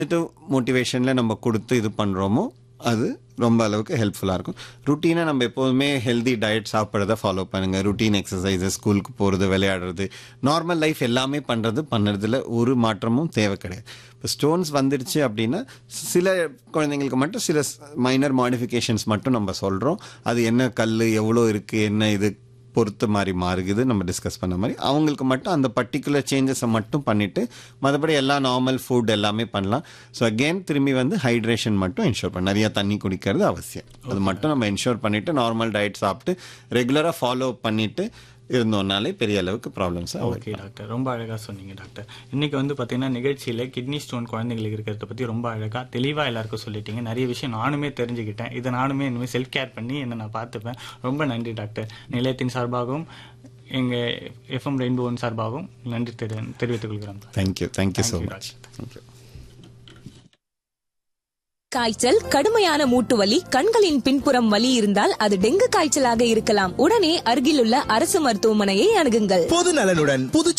மோட்டிவேஷனில் நம்ம கொடுத்து இது பண்ணுறோமோ அது ரொம்ப அளவுக்கு ஹெல்ப்ஃபுல்லாக இருக்கும் ருட்டீனாக நம்ம எப்போதுமே ஹெல்தி டயட் சாப்பிட்றத ஃபாலோ பண்ணுங்கள் ருட்டீன் எக்ஸசைசஸ் ஸ்கூலுக்கு போகிறது விளையாடுறது நார்மல் லைஃப் எல்லாமே பண்ணுறது பண்ணுறதுல ஒரு மாற்றமும் தேவை கிடையாது இப்போ ஸ்டோன்ஸ் வந்துடுச்சு அப்படின்னா சில குழந்தைங்களுக்கு மட்டும் சில மைனர் மாடிஃபிகேஷன்ஸ் மட்டும் நம்ம சொல்கிறோம் அது என்ன கல் எவ்வளோ இருக்குது என்ன இது பொறுத்த மாதிரி மாறுகுது நம்ம டிஸ்கஸ் பண்ண மாதிரி அவங்களுக்கு மட்டும் அந்த பர்டிகுலர் சேஞ்சஸை மட்டும் பண்ணிட்டு மற்றபடி எல்லா நார்மல் ஃபுட் எல்லாமே பண்ணலாம் ஸோ அகெயின் திரும்பி வந்து ஹைட்ரேஷன் மட்டும் என்ஷோர் பண்ண நிறைய தண்ணி குடிக்கிறது அவசியம் அது மட்டும் நம்ம என்ஷோர் பண்ணிட்டு நார்மல் டயட் சாப்பிட்டு ரெகுலராக ஃபாலோ பண்ணிட்டு இருந்தோம்னாலே பெரிய அளவுக்கு ப்ராப்ளம்ஸ் ஓகே டாக்டர் ரொம்ப அழகா சொன்னீங்க டாக்டர் இன்னைக்கு வந்து பாத்தீங்கன்னா நிகழ்ச்சியில கிட்னி ஸ்டோன் குழந்தைங்களுக்கு இருக்கிறத பத்தி ரொம்ப அழகா தெளிவா எல்லாருக்கும் சொல்லிட்டீங்க நிறைய விஷயம் நானுமே தெரிஞ்சுக்கிட்டேன் இதை நானுமே இனிமேல் செல்ஃப் கேர் பண்ணி என்ன நான் பார்த்துப்பேன் ரொம்ப நன்றி டாக்டர் நிலையத்தின் சார்பாகவும் எங்க எஃப்எம் ரெயின்போவின் சார்பாகவும் நன்றி தெரி- தெரிவித்துக் கொள்கிறோம் thank you thank you so Thank you, much thank you காய்ச்சல் கடுமையான மூட்டு வலி கண்களின் பின்புறம் வலி இருந்தால் அது டெங்கு காய்ச்சலாக இருக்கலாம் உடனே அருகிலுள்ள அரசு மருத்துவமனையை அணுகுங்கள் பொது நலனுடன் புதுச்சேரி